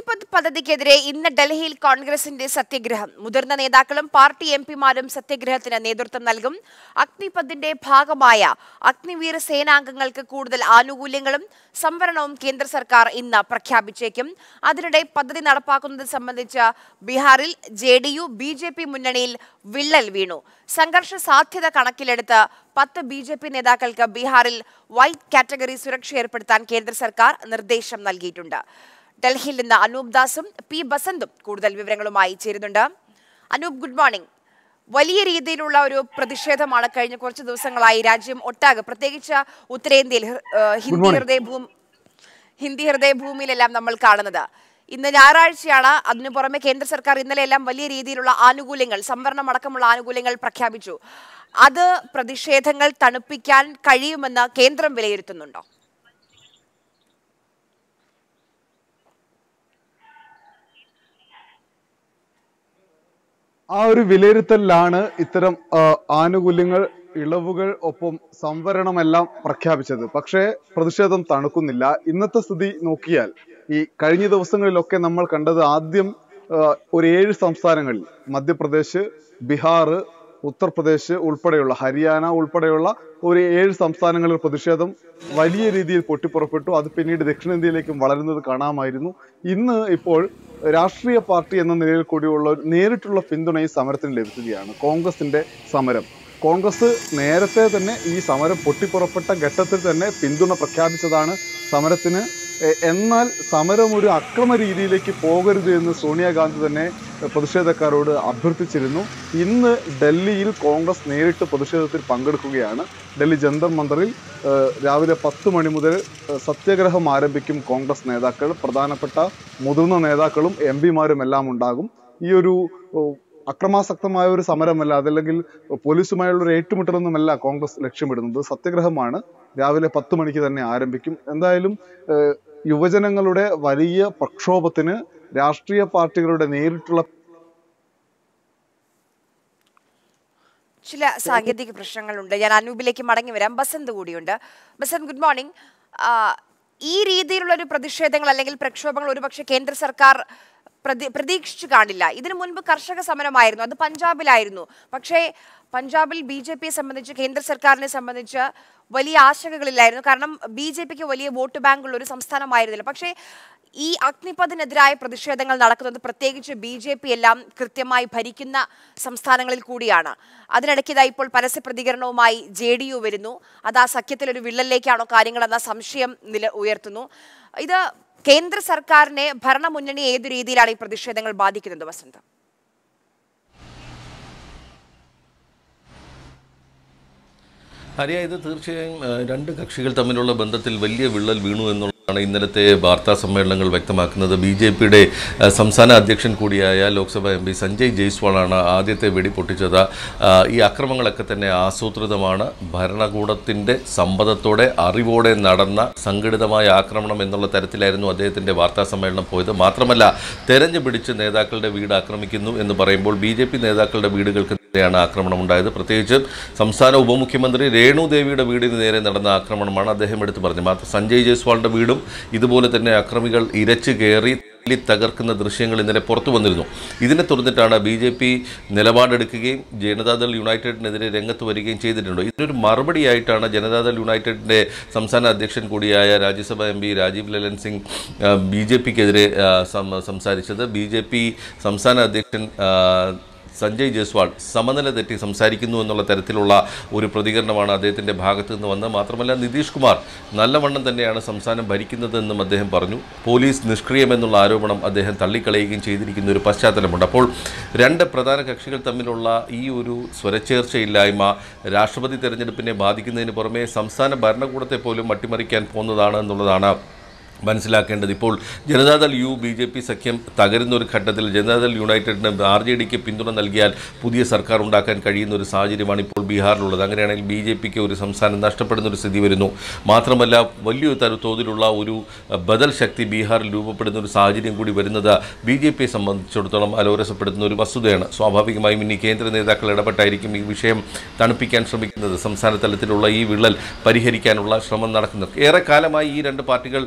അഗ്നിപത് പദ്ധതിക്കെതിരെ ഇന്ന് ഡൽഹിയിൽ കോൺഗ്രസിന്റെ സത്യഗ്രഹം മുതിർന്ന നേതാക്കളും പാർട്ടി എം പിമാരും സത്യഗ്രഹത്തിന് നേതൃത്വം നൽകും അഗ്നിപഥിന്റെ ഭാഗമായ അഗ്നിവീർ സേനാംഗങ്ങൾക്ക് കൂടുതൽ ആനുകൂല്യങ്ങളും സംവരണവും കേന്ദ്ര സർക്കാർ ഇന്ന് പ്രഖ്യാപിച്ചേക്കും അതിനിടെ പദ്ധതി നടപ്പാക്കുന്നത് സംബന്ധിച്ച് ബീഹാറിൽ J D U B J P മുന്നണിയിൽ വിള്ളൽ വീണു സംഘർഷ സാധ്യത കണക്കിലെടുത്ത് പത്ത് ബി ജെ പി നേതാക്കൾക്ക് ബീഹാറിൽ വൈറ്റ് കാറ്റഗറി സുരക്ഷ ഏർപ്പെടുത്താൻ കേന്ദ്ര സർക്കാർ നിർദ്ദേശം നൽകിയിട്ടുണ്ട് ഡൽഹിയിൽ നിന്ന് അനൂപ് ദാസും പി ബസന്തും കൂടുതൽ വിവരങ്ങളുമായി ചേരുന്നുണ്ട് അനൂപ് ഗുഡ് മോർണിംഗ് വലിയ രീതിയിലുള്ള ഒരു പ്രതിഷേധമാണ് കഴിഞ്ഞ കുറച്ച് ദിവസങ്ങളായി രാജ്യം ഒട്ടാകെ പ്രത്യേകിച്ച് ഉത്തരേന്ത്യയിൽ ഹൃ- ഏഹ് ഹിന്ദി morning. ഹൃദയഭൂമി ഹിന്ദി ഹൃദയഭൂമിയിലെല്ലാം നമ്മൾ കാണുന്നത് ഇന്ന് ഞായറാഴ്ചയാണ് അതിനു പുറമെ കേന്ദ്ര സർക്കാർ ഇന്നലെയെല്ലാം വലിയ രീതിയിലുള്ള ആനുകൂല്യങ്ങൾ സംവരണം അടക്കമുള്ള ആനുകൂല്യങ്ങൾ പ്രഖ്യാപിച്ചു അത് പ്രതിഷേധങ്ങൾ തണുപ്പിക്കാൻ കഴിയുമെന്ന് കേന്ദ്രം വിലയിരുത്തുന്നുണ്ടോ ആ ഒരു വിലയിരുത്തലിലാണ് ഇത്തരം ആ, ആനുകൂല്യങ്ങൾ ഇളവുകൾ ഒപ്പം സംവരണമെല്ലാം പ്രഖ്യാപിച്ചത് പക്ഷേ പ്രതിഷേധം തണുക്കുന്നില്ല ഇന്നത്തെ സ്ഥിതി നോക്കിയാൽ ഈ കഴിഞ്ഞ ദിവസങ്ങളിലൊക്കെ നമ്മൾ കണ്ടത് ആദ്യം ആ, ഒരു ഏഴ് സംസ്ഥാനങ്ങളിൽ മധ്യപ്രദേശ് ബീഹാർ ഉത്തർപ്രദേശ് ഉൾപ്പെടെയുള്ള ഹരിയാന ഉൾപ്പെടെയുള്ള ഒരു ഏഴ് സംസ്ഥാനങ്ങളിൽ പ്രതിഷേധം വലിയ രീതിയിൽ പൊട്ടിപ്പുറപ്പെട്ടു അത് പിന്നീട് ദക്ഷിണേന്ത്യയിലേക്കും വളരുന്നത് കാണാമായിരുന്നു ഇന്ന് ഇപ്പോൾ രാഷ്ട്രീയ പാർട്ടി എന്ന നിലയിൽ കൂടിയുള്ള ഒരു നേരിട്ടുള്ള പിന്തുണ ഈ സമരത്തിന് ലഭിക്കുകയാണ് കോൺഗ്രസിന്റെ സമരം കോൺഗ്രസ് നേരത്തെ തന്നെ ഈ സമരം പൊട്ടിപ്പുറപ്പെട്ട ഘട്ടത്തിൽ തന്നെ പിന്തുണ പ്രഖ്യാപിച്ചതാണ് സമരത്തിന് എ- എന്നാൽ സമരം ഒരു അക്രമ രീതിയിലേക്ക് പോകരുത് എന്ന് സോണിയാഗാന്ധി തന്നെ പ്രതിഷേധക്കാരോട് അഭ്യർത്ഥിച്ചിരുന്നു ഇന്ന് ഡൽഹിയിൽ കോൺഗ്രസ് നേരിട്ട് പ്രതിഷേധത്തിൽ പങ്കെടുക്കുകയാണ് ഡൽഹി ജന്തർ മന്ദറിൽ ഏഹ്, രാവിലെ പത്ത് മണി മുതൽ ഏഹ്, സത്യാഗ്രഹം ആരംഭിക്കും കോൺഗ്രസ് നേതാക്കൾ പ്രധാനപ്പെട്ട മുതിർന്ന നേതാക്കളും എം പിമാരും എല്ലാം ഉണ്ടാകും ഈ ഒരു ഏഹ്, അക്രമാസക്തമായ ഒരു സമരമല്ല അതല്ലെങ്കിൽ പോലീസുമായുള്ള ഒരു ഏറ്റുമുട്ടലൊന്നുമല്ല കോൺഗ്രസ് ലക്ഷ്യമിടുന്നത് സത്യഗ്രഹമാണ് രാവിലെ പത്ത് മണിക്ക് തന്നെ ആരംഭിക്കും എന്തായാലും ഏഹ്, യുവജനങ്ങളുടെ വലിയ പ്രക്ഷോഭത്തിന് രാഷ്ട്രീയ പാർട്ടികളുടെ നേരിട്ടുള്ള ചില സാങ്കേതിക പ്രശ്നങ്ങളുണ്ട് ഞാൻ അനൂപിലേക്ക് മടങ്ങി വരാം ബസന്ത് കൂടിയുണ്ട് ബസന്ത് ഗുഡ് മോർണിംഗ് ആ, ഈ രീതിയിലുള്ള ഒരു പ്രതിഷേധങ്ങൾ അല്ലെങ്കിൽ പ്രക്ഷോഭങ്ങൾ ഒരുപക്ഷെ കേന്ദ്ര സർക്കാർ പ്രതി പ്രതീക്ഷിച്ചു കാണില്ല ഇതിനു മുൻപ് കർഷക സമരമായിരുന്നു അത് പഞ്ചാബിലായിരുന്നു പക്ഷേ പഞ്ചാബിൽ ബി ജെ പിയെ സംബന്ധിച്ച് കേന്ദ്ര സർക്കാരിനെ സംബന്ധിച്ച് വലിയ ആശങ്കകളില്ലായിരുന്നു കാരണം ബി ജെ പിക്ക് വലിയ വോട്ട് ബാങ്കുള്ള ഒരു സംസ്ഥാനമായിരുന്നില്ല പക്ഷേ ഈ അഗ്നിപഥിനെതിരായ പ്രതിഷേധങ്ങൾ നടക്കുന്നത് പ്രത്യേകിച്ച് ബി ജെ പി എല്ലാം കൃത്യമായി ഭരിക്കുന്ന സംസ്ഥാനങ്ങളിൽ കൂടിയാണ് അതിനിടയ്ക്ക് ഇതാ ഇപ്പോൾ പരസ്യ പ്രതികരണവുമായി ജെ ഡി യു വരുന്നു അത് ആ സഖ്യത്തിൽ ഒരു വിള്ളലിലേക്കാണോ കാര്യങ്ങളെന്ന സംശയം നില ഉയർത്തുന്നു ഇത് കേന്ദ്ര സർക്കാരിനെ ഭരണമുന്നണി ഏതു രീതിയിലാണ് ഈ പ്രതിഷേധങ്ങൾ ബാധിക്കുന്നത് വസന്ത് ഹരിയ ഇത് തീർച്ചയായും ആ, രണ്ട് കക്ഷികൾ തമ്മിലുള്ള ബന്ധത്തിൽ വലിയ വിള്ളൽ വീണു എന്നുള്ളതാണ് ഇന്നലത്തെ വാർത്താ സമ്മേളനങ്ങൾ വ്യക്തമാക്കുന്നത് ബി ജെ പിയുടെ സംസ്ഥാന അധ്യക്ഷൻ കൂടിയായ ലോക്സഭാ എം പി സഞ്ജയ് ജയ്സ്വാളാണ് ആദ്യത്തെ വെടി പൊട്ടിച്ചത് ആ, ഈ അക്രമങ്ങളൊക്കെ തന്നെ ആസൂത്രിതമാണ് ഭരണകൂടത്തിൻ്റെ സമ്മതത്തോടെ അറിവോടെ നടന്ന സംഘടിതമായ ആക്രമണം എന്നുള്ള തരത്തിലായിരുന്നു അദ്ദേഹത്തിൻ്റെ വാർത്താ സമ്മേളനം പോയത് മാത്രമല്ല തെരഞ്ഞു പിടിച്ച് നേതാക്കളുടെ വീട് ആക്രമിക്കുന്നു എന്ന് പറയുമ്പോൾ ബി ജെ പി നേതാക്കളുടെ വീടുകൾക്ക് നേരെയാണ് ആക്രമണം ഉണ്ടായത് പ്രത്യേകിച്ച് സംസ്ഥാന ഉപമുഖ്യമന്ത്രി രേണു ദേവിയുടെ വീടിന് നേരെ നടന്ന ആക്രമണമാണ് അദ്ദേഹം എടുത്തു പറഞ്ഞത് മാത്രം സഞ്ജയ് ജയ്സ്വാളിന്റെ വീടും ഇതുപോലെ തന്നെ അക്രമികൾ ഇരച്ചു കയറി തല്ലി തകർക്കുന്ന ദൃശ്യങ്ങൾ ഇന്നലെ പുറത്തു വന്നിരുന്നു ഇതിനെ തുടർന്നിട്ടാണ് ബി ജെ പി നിലപാടെടുക്കുകയും ജനതാദൾ യുണൈറ്റഡിനെതിരെ രംഗത്ത് വരികയും ചെയ്തിട്ടുണ്ട് ഇതിനൊരു മറുപടിയായിട്ടാണ് ജനതാദൾ യുണൈറ്റഡിന്റെ സംസ്ഥാന അധ്യക്ഷൻ കൂടിയായ Rajya Sabha M P Rajiv Lalan Singh B J പിക്കെതിരെ സംസാരിച്ചത് ബി ജെ പി സംസ്ഥാന അധ്യക്ഷൻ ആ, സഞ്ജയ് ജയ്സ്വാൾ സമനില തെറ്റി സംസാരിക്കുന്നു എന്നുള്ള തരത്തിലുള്ള ഒരു പ്രതികരണമാണ് അദ്ദേഹത്തിൻ്റെ ഭാഗത്തു നിന്ന് വന്നത് മാത്രമല്ല നിതീഷ് കുമാർ നല്ലവണ്ണം തന്നെയാണ് സംസ്ഥാനം ഭരിക്കുന്നതെന്നും അദ്ദേഹം പറഞ്ഞു പോലീസ് നിഷ്ക്രിയമെന്നുള്ള ആരോപണം അദ്ദേഹം തള്ളിക്കളയുകയും ചെയ്തിരിക്കുന്ന ഒരു പശ്ചാത്തലമുണ്ട് അപ്പോൾ രണ്ട് പ്രധാന കക്ഷികൾ തമ്മിലുള്ള ഈ ഒരു സ്വരച്ചേർച്ചയില്ലായ്മ രാഷ്ട്രപതി തെരഞ്ഞെടുപ്പിനെ ബാധിക്കുന്നതിന് പുറമെ സംസ്ഥാന ഭരണകൂടത്തെ പോലും അട്ടിമറിക്കാൻ പോകുന്നതാണ് എന്നുള്ളതാണ് മനസ്സിലാക്കേണ്ടത് ഇപ്പോൾ Janata Dal U B J P സഖ്യം തകരുന്ന ഒരു ഘട്ടത്തിൽ ജനതാദൾ യുണൈറ്റഡിന് ആർ ജെ ഡിക്ക് പിന്തുണ നൽകിയാൽ പുതിയ സർക്കാർ ഉണ്ടാക്കാൻ കഴിയുന്ന ഒരു സാഹചര്യമാണ് ഇപ്പോൾ ബീഹാറിലുള്ളത് അങ്ങനെയാണെങ്കിൽ ബി ജെ പിക്ക് ഒരു സംസ്ഥാനം നഷ്ടപ്പെടുന്ന ഒരു സ്ഥിതി വരുന്നു മാത്രമല്ല വലിയൊരു തര തോതിലുള്ള ഒരു അഹ്, ബദൽ ശക്തി ബീഹാറിൽ രൂപപ്പെടുന്ന ഒരു സാഹചര്യം കൂടി വരുന്നത് ബി ജെ പിയെ സംബന്ധിച്ചിടത്തോളം അലോരസപ്പെടുത്തുന്ന ഒരു വസ്തുതയാണ് സ്വാഭാവികമായും ഇനി കേന്ദ്ര നേതാക്കൾ ഇടപെട്ടായിരിക്കും ഈ വിഷയം തണുപ്പിക്കാൻ ശ്രമിക്കുന്നത് സംസ്ഥാന തലത്തിലുള്ള ഈ വിള്ളൽ പരിഹരിക്കാനുള്ള ശ്രമം നടക്കുന്നത് ഏറെ കാലമായി ഈ രണ്ട് പാർട്ടികൾ ആ,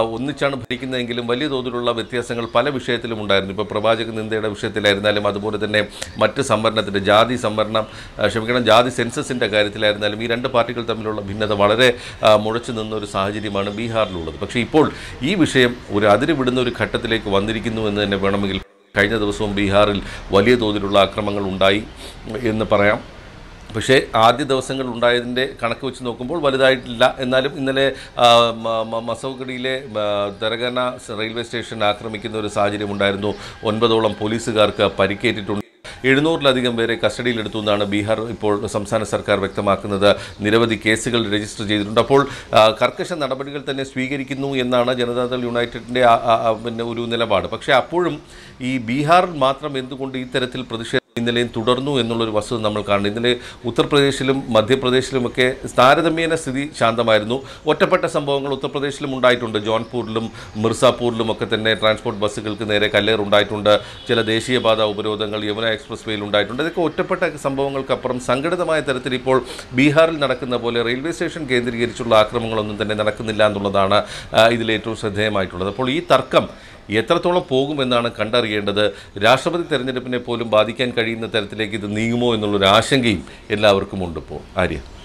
ഒന്നിച്ചാണ് ഭരിക്കുന്നതെങ്കിലും വലിയ തോതിലുള്ള വ്യത്യാസങ്ങൾ പല വിഷയത്തിലും ഉണ്ടായിരുന്നു ഇപ്പോൾ പ്രവാചക നിന്ദയുടെ വിഷയത്തിലായിരുന്നാലും അതുപോലെ തന്നെ മറ്റ് സംവരണത്തിൻ്റെ ജാതി സംവരണം ആ, ക്ഷമിക്കണം ജാതി സെൻസസിൻ്റെ കാര്യത്തിലായിരുന്നാലും ഈ രണ്ട് പാർട്ടികൾ തമ്മിലുള്ള ഭിന്നത വളരെ ആ, മുഴച്ചു നിന്ന ഒരു സാഹചര്യമാണ് ബീഹാറിലുള്ളത് പക്ഷേ ഇപ്പോൾ ഈ വിഷയം ഒരു അതിര് വിടുന്ന ഒരു ഘട്ടത്തിലേക്ക് വന്നിരിക്കുന്നു എന്ന് തന്നെ വേണമെങ്കിൽ കഴിഞ്ഞ ദിവസവും ബീഹാറിൽ വലിയ തോതിലുള്ള ആക്രമണങ്ങൾ ഉണ്ടായി എന്ന് പറയാം പക്ഷേ ആദ്യ ദിവസങ്ങൾ ഉണ്ടായതിൻ്റെ കണക്ക് വെച്ച് നോക്കുമ്പോൾ വലുതായിട്ടില്ല എന്നാലും ഇന്നലെ ആ, മ- മ- മസൗഗഡിയിലെ ആ, ദരഗന റെയിൽവേ സ്റ്റേഷൻ ആക്രമിക്കുന്ന ഒരു സാഹചര്യം ഉണ്ടായിരുന്നു ഒൻപതോളം പോലീസുകാർക്ക് പരിക്കേറ്റിട്ടുണ്ട് എഴുന്നൂറിലധികം പേരെ കസ്റ്റഡിയിലെടുത്തു എന്നാണ് ബീഹാർ ഇപ്പോൾ സംസ്ഥാന സർക്കാർ വ്യക്തമാക്കുന്നത് നിരവധി കേസുകൾ രജിസ്റ്റർ ചെയ്തിട്ടുണ്ട് അപ്പോൾ ആ, കർക്കശ നടപടികൾ തന്നെ സ്വീകരിക്കുന്നു എന്നാണ് ജനതാദൾ യുണൈറ്റഡിൻ്റെ ആ- ആ- ആ പിന്നെ ഒരു നിലപാട് പക്ഷേ അപ്പോഴും ഈ ബീഹാറിൽ മാത്രം എന്തുകൊണ്ട് ഇത്തരത്തിൽ പ്രതിഷേധം ഇന്നലെയും തുടർന്നു എന്നുള്ളൊരു വസ്തുത നമ്മൾ കാണുന്നു ഇന്നലെ ഉത്തർപ്രദേശിലും മധ്യപ്രദേശിലുമൊക്കെ താരതമ്യേന സ്ഥിതി ശാന്തമായിരുന്നു ഒറ്റപ്പെട്ട സംഭവങ്ങൾ ഉത്തർപ്രദേശിലും ഉണ്ടായിട്ടുണ്ട് ജോൺപൂരിലും മിർസാപൂരിലും ഒക്കെ തന്നെ ട്രാൻസ്പോർട്ട് ബസ്സുകൾക്ക് നേരെ കല്ലേർ ഉണ്ടായിട്ടുണ്ട് ചില ദേശീയപാത ഉപരോധങ്ങൾ യമുന എക്സ്പ്രസ് വേയിൽ ഉണ്ടായിട്ടുണ്ട് ഇതൊക്കെ ഒറ്റപ്പെട്ട സംഭവങ്ങൾക്കപ്പുറം സംഘടിതമായ തരത്തിൽ ഇപ്പോൾ ബീഹാറിൽ നടക്കുന്ന പോലെ റെയിൽവേ സ്റ്റേഷൻ കേന്ദ്രീകരിച്ചുള്ള ആക്രമണങ്ങളൊന്നും തന്നെ നടക്കുന്നില്ല എന്നുള്ളതാണ് ആ, ഇതിലേറ്റവും ശ്രദ്ധേയമായിട്ടുള്ളത് അപ്പോൾ ഈ തർക്കം എത്രത്തോളം പോകുമെന്നാണ് കണ്ടറിയേണ്ടത് രാഷ്ട്രപതി തെരഞ്ഞെടുപ്പിനെ പോലും ബാധിക്കാൻ കഴിയുന്ന തരത്തിലേക്ക് ഇത് നീങ്ങുമോ എന്നുള്ളൊരു ആശങ്കയും എല്ലാവർക്കും ഉണ്ട് ഇപ്പോൾ ആര്യ